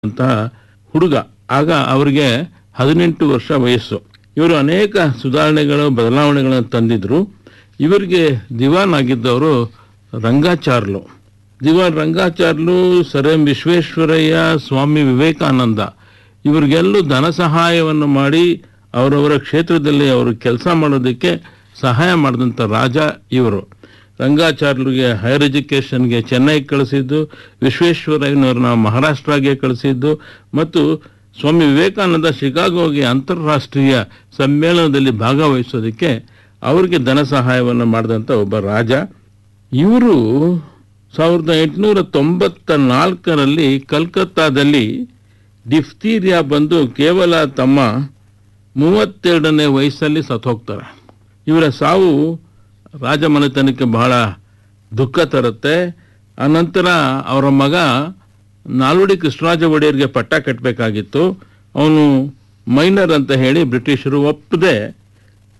ಅಂತಹ ಹುಡುಗ ಆಗ ಅವರಿಗೆ ಹದಿನೆಂಟು ವರ್ಷ ವಯಸ್ಸು ಇವರು ಅನೇಕ ಸುಧಾರಣೆಗಳು ಬದಲಾವಣೆಗಳನ್ನು ತಂದಿದ್ರು ಇವರಿಗೆ ದಿವಾನ್ ಆಗಿದ್ದವರು ರಂಗಾಚಾರ್ಲು ದಿವಾನ್ ರಂಗಾಚಾರ್ಲು ಸರ್ ಎಂ ವಿಶ್ವೇಶ್ವರಯ್ಯ ಸ್ವಾಮಿ ವಿವೇಕಾನಂದ ಇವರಿಗೆಲ್ಲೂ ಧನ ಸಹಾಯವನ್ನು ಮಾಡಿ ಅವರವರ ಕ್ಷೇತ್ರದಲ್ಲಿ ಅವರು ಕೆಲಸ ಮಾಡೋದಕ್ಕೆ ಸಹಾಯ ಮಾಡಿದಂಥ ರಾಜ ಇವರು ರಂಗಾಚಾರ್ಯರಿಗೆ ಹೈಯರ್ ಎಜುಕೇಷನ್ಗೆ ಚೆನ್ನೈಗೆ ಕಳಿಸಿದ್ದು ವಿಶ್ವೇಶ್ವರಯ್ಯನವ್ರನ್ನ ಮಹಾರಾಷ್ಟ್ರಗೆ ಕಳಿಸಿದ್ದು ಮತ್ತು ಸ್ವಾಮಿ ವಿವೇಕಾನಂದ ಶಿಕಾಗೋಗೆ ಅಂತಾರಾಷ್ಟ್ರೀಯ ಸಮ್ಮೇಳನದಲ್ಲಿ ಭಾಗವಹಿಸೋದಕ್ಕೆ ಅವರಿಗೆ ಧನ ಸಹಾಯವನ್ನು ಮಾಡಿದಂಥ ಒಬ್ಬ ರಾಜ ಇವರು ಸಾವಿರದ ಎಂಟುನೂರ ತೊಂಬತ್ತ ನಾಲ್ಕರಲ್ಲಿ ಕಲ್ಕತ್ತಾದಲ್ಲಿ ಡಿಫ್ತೀರಿಯಾ ಬಂದು ಕೇವಲ ತಮ್ಮ ಮೂವತ್ತೆರಡನೇ ವಯಸ್ಸಲ್ಲಿ ಸತ್ತೋಗ್ತಾರೆ ಇವರ ಸಾವು ರಾಜಮನೆತನಕ್ಕೆ ಬಹಳ ದುಃಖ ತರುತ್ತೆ ಅನಂತರ ಅವರ ಮಗ ನಾಲ್ವಡಿ ಕೃಷ್ಣರಾಜ ಒಡೆಯರ್ಗೆ ಪಟ್ಟ ಕಟ್ಟಬೇಕಾಗಿತ್ತು ಅವನು ಮೈನರ್ ಅಂತ ಹೇಳಿ ಬ್ರಿಟಿಷರು ಒಪ್ಪದೆ